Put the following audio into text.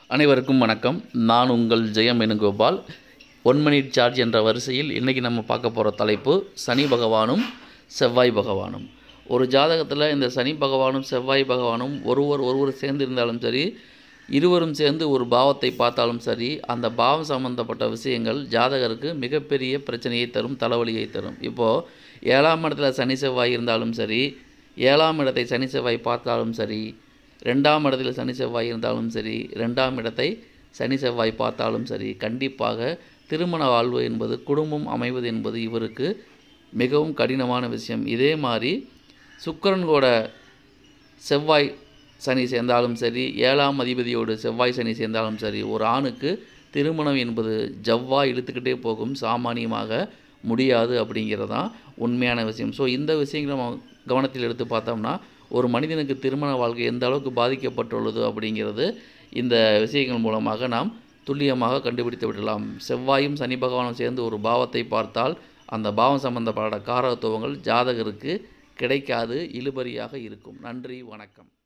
அனைவருக்கும் வணக்கம் நான் உங்கள் Jayam Venugopal one minute charge என்ற வரிசையில் இன்றைக்கி நம்ம பார்க்க போகிற தலைப்பு சனி பகவானும் செவ்வாய் பகவானும் ஒரு ஜாதகத்தில் இந்த சனி பகவானும் செவ்வாய் பகவானும் ஒருவர் ஒருவர் சேர்ந்து இருந்தாலும் சரி இருவரும் சேர்ந்து ஒரு பாவத்தை பார்த்தாலும் சரி அந்த பாவம் சம்பந்தப்பட்ட விஷயங்கள் ஜாதகருக்கு மிகப்பெரிய பிரச்சனையை தரும் தலைவலியை தரும் இப்போது ஏழாம் இடத்துல சனி செவ்வாய் இருந்தாலும் சரி ஏழாம் இடத்தை சனி செவ்வாய் பார்த்தாலும் சரி ரெண்டாம் இடத்தில் சனி செவ்வாய் இருந்தாலும் சரி ரெண்டாம் இடத்தை சனி செவ்வாய் பார்த்தாலும் சரி கண்டிப்பாக திருமண வாழ்வு என்பது குடும்பம் அமைவது என்பது இவருக்கு மிகவும் கடினமான விஷயம் இதே மாதிரி சுக்கிரன் கூட செவ்வாய் சனி சேர்ந்தாலும் சரி ஏழாம் அதிபதியோடு செவ்வாய் சனி சேர்ந்தாலும் சரி ஒரு ஆணுக்கு திருமணம் என்பது ஜவ்வாய் இழுத்துக்கிட்டே போகும் சாமானியமாக முடியாது அப்படிங்கிறது தான் உண்மையான விஷயம் ஸோ இந்த விஷயங்களை நம்ம கவனத்தில் எடுத்து பார்த்தோம்னா ஒரு மனிதனுக்கு திருமண வாழ்க்கை எந்த அளவுக்கு பாதிக்கப்பட்டுள்ளது அப்படிங்கிறது இந்த விஷயங்கள் மூலமாக நாம் துல்லியமாக கண்டுபிடித்து விடலாம் செவ்வாயும் சனி பகவானும் சேர்ந்து ஒரு பாவத்தை பார்த்தால் அந்த பாவம் சம்பந்தப்பட்ட காரகத்துவங்கள் ஜாதகருக்கு கிடைக்காது இழுபறியாக இருக்கும் நன்றி வணக்கம்